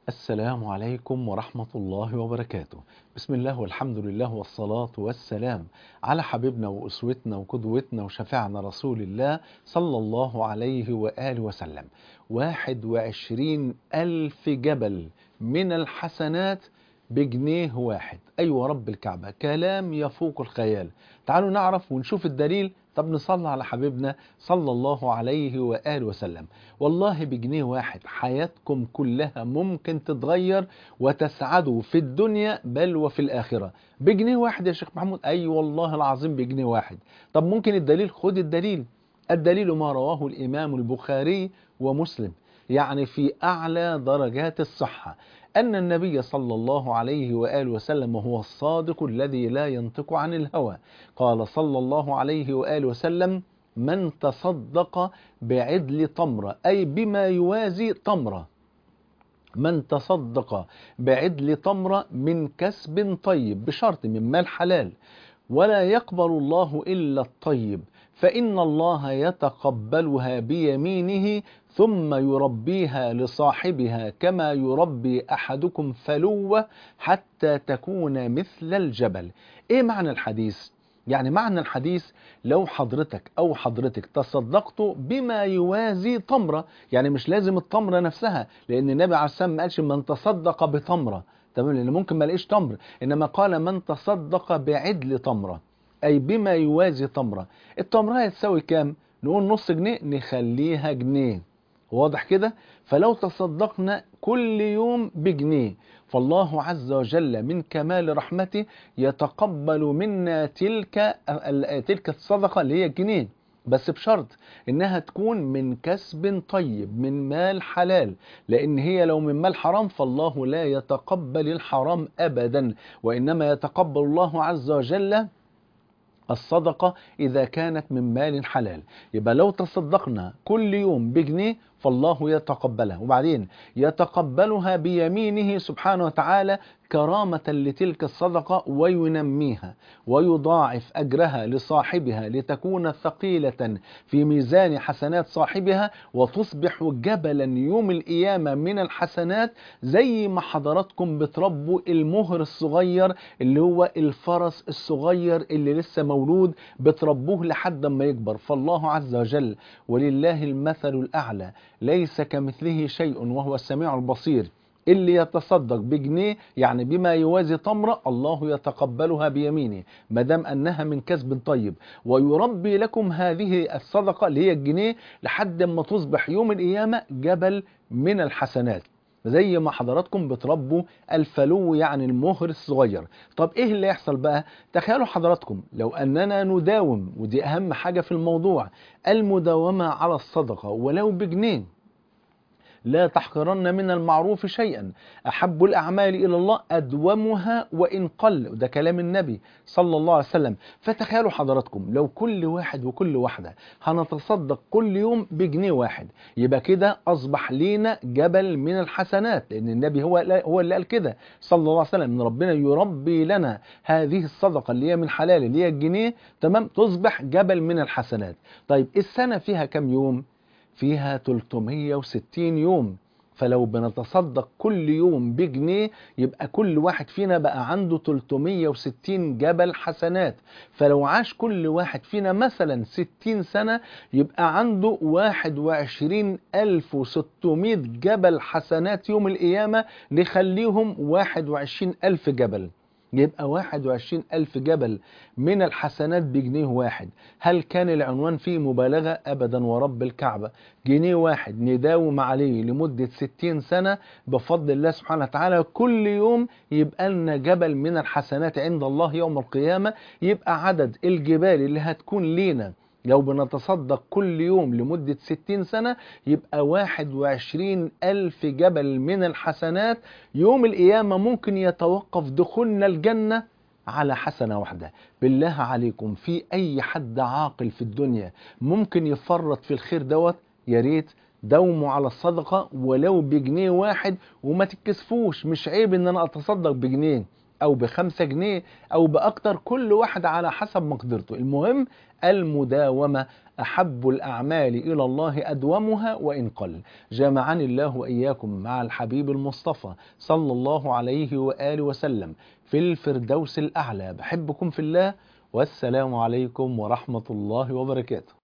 السلام عليكم ورحمة الله وبركاته بسم الله والحمد لله والصلاة والسلام على حبيبنا وأسوتنا وقدوتنا وشفيعنا رسول الله صلى الله عليه وآله وسلم واحد وعشرين ألف جبل من الحسنات بجنيه واحد أيوة رب الكعبة كلام يفوق الخيال تعالوا نعرف ونشوف الدليل طب نصلي على حبيبنا صلى الله عليه وآله وسلم والله بجنيه واحد حياتكم كلها ممكن تتغير وتسعدوا في الدنيا بل وفي الآخرة بجنيه واحد يا شيخ محمود أي والله العظيم بجنيه واحد طب ممكن الدليل خد الدليل الدليل ما رواه الإمام البخاري ومسلم يعني في أعلى درجات الصحة أن النبي صلى الله عليه وآله وسلم هو الصادق الذي لا ينطق عن الهوى قال صلى الله عليه وآله وسلم من تصدق بعدل تمرة أي بما يوازي تمرة من تصدق بعدل تمرة من كسب طيب بشرط من مال حلال ولا يقبل الله إلا الطيب فإن الله يتقبلها بيمينه ثم يربيها لصاحبها كما يربي أحدكم فلوة حتى تكون مثل الجبل إيه معنى الحديث؟ يعني معنى الحديث لو حضرتك أو حضرتك تصدقتوا بما يوازي تمرة يعني مش لازم التمرة نفسها لأن النبي عليه السلام ما قالش من تصدق بتمرة تمام لأن ممكن ما لقيش تمر إنما قال من تصدق بعدل تمرة أي بما يوازي تمرة التمرة هتساوي كام؟ نقول نص جنيه نخليها جنيه واضح كده فلو تصدقنا كل يوم بجنيه فالله عز وجل من كمال رحمته يتقبل منا تلك تلك الصدقه اللي هي الجنيه بس بشرط انها تكون من كسب طيب من مال حلال لان هي لو من مال حرام فالله لا يتقبل الحرام ابدا وانما يتقبل الله عز وجل الصدقة إذا كانت من مال حلال يبقى لو تصدقنا كل يوم بجنيه فالله يتقبلها وبعدين يتقبلها بيمينه سبحانه وتعالى كرامة لتلك الصدقة وينميها ويضاعف أجرها لصاحبها لتكون ثقيلة في ميزان حسنات صاحبها وتصبح جبلا يوم القيامة من الحسنات زي ما حضراتكم بتربوا المهر الصغير اللي هو الفرس الصغير اللي لسه مولود بتربوه لحد ما يكبر فالله عز وجل ولله المثل الأعلى ليس كمثله شيء وهو السميع البصير اللي يتصدق بجنيه يعني بما يوازي تمرة الله يتقبلها بيمينه ما دام انها من كسب طيب ويربي لكم هذه الصدقة اللي هي الجنيه لحد ما تصبح يوم القيامة جبل من الحسنات زي ما حضراتكم بتربوا الفلو يعني المهر الصغير طب ايه اللي يحصل بقى تخيلوا حضراتكم لو اننا نداوم ودي اهم حاجة في الموضوع المداومة على الصدقة ولو بجنيه لا تحقرن من المعروف شيئا أحب الأعمال إلى الله أدومها وإن قل وده كلام النبي صلى الله عليه وسلم فتخيلوا حضراتكم لو كل واحد وكل واحدة هنتصدق كل يوم بجنيه واحد يبقى كده أصبح لينا جبل من الحسنات لأن النبي هو هو اللي قال كده صلى الله عليه وسلم إن ربنا يربي لنا هذه الصدقة اللي هي من حلال اللي هي الجنيه تمام تصبح جبل من الحسنات طيب السنة فيها كم يوم فيها 360 يوم فلو بنتصدق كل يوم بجنيه يبقى كل واحد فينا بقى عنده 360 جبل حسنات فلو عاش كل واحد فينا مثلا 60 سنة يبقى عنده 21600 جبل حسنات يوم القيامة نخليهم 21000 جبل يبقى 21 ألف جبل من الحسنات بجنيه واحد هل كان العنوان فيه مبالغة أبدا ورب الكعبة جنيه واحد نداوم عليه لمدة 60 سنة بفضل الله سبحانه وتعالى كل يوم يبقى لنا جبل من الحسنات عند الله يوم القيامة يبقى عدد الجبال اللي هتكون لينا لو بنتصدق كل يوم لمدة 60 سنة يبقى 21 ألف جبل من الحسنات يوم القيامة ممكن يتوقف دخولنا الجنة على حسنة واحدة بالله عليكم في أي حد عاقل في الدنيا ممكن يفرط في الخير دوت يا ريت داوموا على الصدقة ولو بجنيه واحد وما تتكسفوش مش عيب ان انا اتصدق بجنيه او بخمسة جنيه او باكتر كل واحد على حسب مقدرته المهم المداومة احب الاعمال الى الله ادومها وان قل جمعني الله واياكم مع الحبيب المصطفى صلى الله عليه واله وسلم في الفردوس الاعلى بحبكم في الله والسلام عليكم ورحمة الله وبركاته